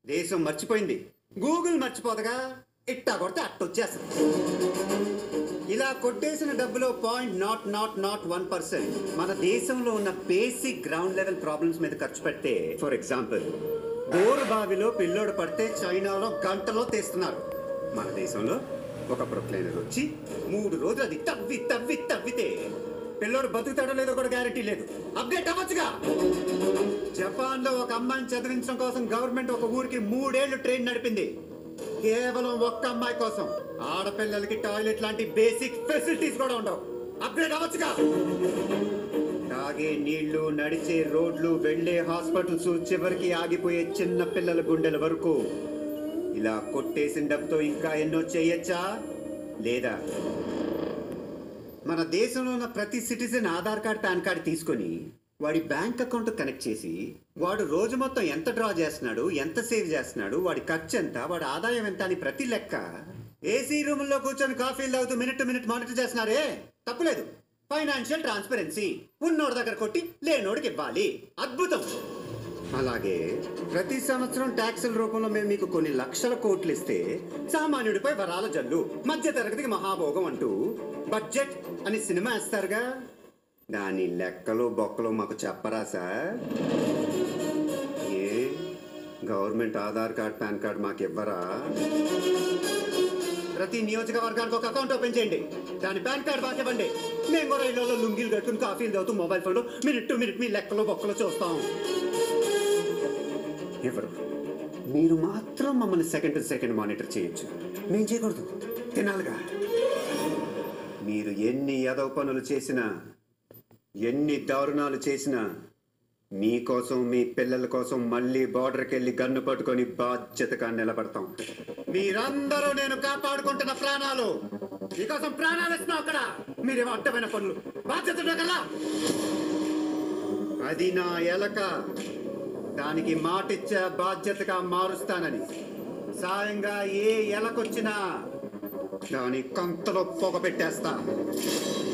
దేశం మర్చిపోయింది గూగుల్ మర్చిపోదగా ఇట్టా కొడితే అట్టొచ్చేస్తుంది ఇలా కొట్టేసిన డబ్బులో point nought nought nought one percent మన దేశంలో ఉన్న బేసిక్ గ్రౌండ్ లెవెల్ ప్రాబ్లమ్స్ మీద ఖర్చు పెడితే ఫర్ ఎగ్జాంపుల్ బోరు బావిలో పిల్లోడు పడితే చైనాలో గంటలో తీస్తున్నారు మన దేశంలో ఒక ప్రొక్లైనర్ వచ్చి మూడు రోజులు అది తవ్వి తవ్వి తవ్వితే పిల్లోడు బతుకుతాడో లేదో కూడా గ్యారెంటీ లేదు అప్డేట్ అవ్వచ్చుగా జపాన్ లో ఒక అమ్మాయిని చదివించడం కోసం గవర్నమెంట్ ఒక ఊరికి మూడేళ్లు ట్రైన్ నడిపింది కేవలం ఒక్క అమ్మాయి కోసం ఆడపిల్లలకి టాయిలెట్ లాంటి బేసిక్ ఫెసిలిటీస్ కూడా ఉండవు అప్గ్రేడ్ అవ్వచ్చుగా తాగే నీళ్లు నడిచే రోడ్లు వెళ్లే హాస్పిటల్స్ చివరికి ఆగిపోయే చిన్న పిల్లల గుండెల వరకు ఇలా కొట్టేసిన డబ్బుతో ఇంకా ఎన్నో చేయొచ్చా లేదా మన దేశంలో ఉన్న ప్రతి citizen Aadhaar card PAN card తీసుకొని వాడి బ్యాంక్ అకౌంట్ కనెక్ట్ చేసి వాడు రోజు మొత్తం ఎంత డ్రా చేస్తున్నాడు ఎంత సేవ్ చేస్తున్నాడు వాడి ఖర్చు ఎంత వాడి ఆదాయం ఎంత అని ప్రతి లెక్క ఏసీ రూముల్లో కూర్చొని కాఫీలు తాగుతూ మినిట్ టు మినిట్ మానిటర్ చేస్తున్నారే తప్పులేదు ఫైనాన్షియల్ ట్రాన్స్పరెన్సీ ఉన్నోడి దగ్గర కొట్టి లేనోడికి ఇవ్వాలి అద్భుతం అలాగే ప్రతి సంవత్సరం ట్యాక్సుల రూపంలో మేము మీకు కొన్ని లక్షల కోట్లు ఇస్తే సామాన్యుడిపై వరాల జల్లు మధ్య తరగతికి మహాభోగం అంటూ బడ్జెట్ అని సినిమా వేస్తారుగా దాని లెక్కలు బొక్కలు మాకు చెప్పరా సార్ ఏ government Aadhaar card PAN card మాకు ఇవ్వరా ప్రతి నియోజకవర్గానికి ఒక అకౌంట్ ఓపెన్ చేయండి దాని పాన్ కార్డ్ మాకు ఇవ్వండి మేము కూడా ఇళ్ళలో లుంగీలు కట్టుకుని కాఫీలు తాగుతూ మొబైల్ ఫోన్లో మినిట్ టు మినిట్ మీ లెక్కలు బొక్కలు చూస్తాం ఎవరు మీరు మాత్రం మమ్మల్ని సెకండ్ టు సెకండ్ మానిటర్ చేయొచ్చు మేము చేయకూడదు తినాలిగా మీరు ఎన్ని యదవ పనులు చేసినా ఎన్ని దారుణాలు చేసినా మీకోసం మీ పిల్లల కోసం మళ్ళీ బార్డర్కి వెళ్ళి గన్ను పట్టుకొని బాధ్యతగా నిలబడతాం మీరందరూ నేను కాపాడుకుంటున్న ప్రాణాలు మీకోసం ప్రాణాలు ఇస్తున్నాం అక్కడ మీరేమో అడ్డమైన పనులు బాధ్యత కదా అది నా ఎలక దానికి మాటిచ్చే బాధ్యతగా మారుస్తానని సాయంగా ఏ ఎలకొచ్చినా దాని కంతలో పొగ పెట్టేస్తా